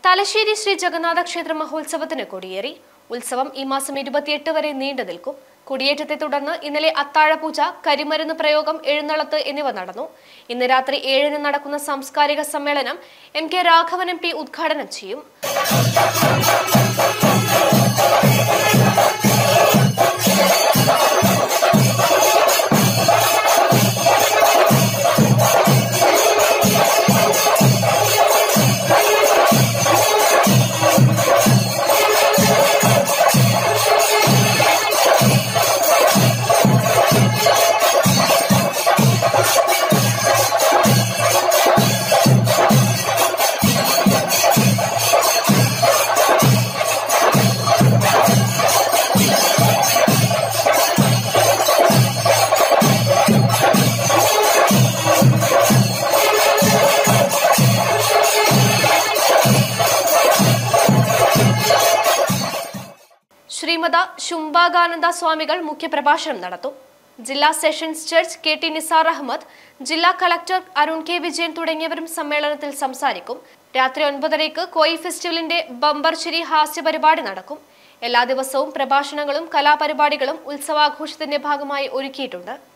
തലശ്ശേരി ശ്രീ ജഗന്നാഥ ക്ഷേത്ര മഹോത്സവത്തിന് കൊടിയേറി ഉത്സവം ഈ മാസം ഇരുപത്തിയെട്ട് വരെ നീണ്ടു നിൽക്കും കൊടിയേറ്റത്തെ തുടർന്ന് ഇന്നലെ അത്താഴപൂജ കരിമരുന്ന് പ്രയോഗം എഴുന്നള്ളത്ത് എന്നിവ നടന്നു ഇന്ന് രാത്രി ഏഴിന് നടക്കുന്ന സാംസ്കാരിക സമ്മേളനം M K Raghavan M P ഉദ്ഘാടനം ചെയ്യും ശ്രീമത ശുംഭാകാനന്ദ സ്വാമികൾ മുഖ്യപ്രഭാഷണം നടത്തും ജില്ലാ sessions judge K T Nisar Ahammed ജില്ലാ കളക്ടർ അരുൺ കെ വിജയൻ തുടങ്ങിയവരും സമ്മേളനത്തിൽ സംസാരിക്കും രാത്രി ഒൻപതരയ്ക്ക് കോയി ഫെസ്റ്റിവലിന്റെ ബമ്പർശ്ശേരി ഹാസ്യ പരിപാടി നടക്കും എല്ലാ ദിവസവും പ്രഭാഷണങ്ങളും കലാപരിപാടികളും ഉത്സവാഘോഷത്തിന്റെ ഭാഗമായി ഒരുക്കിയിട്ടുണ്ട്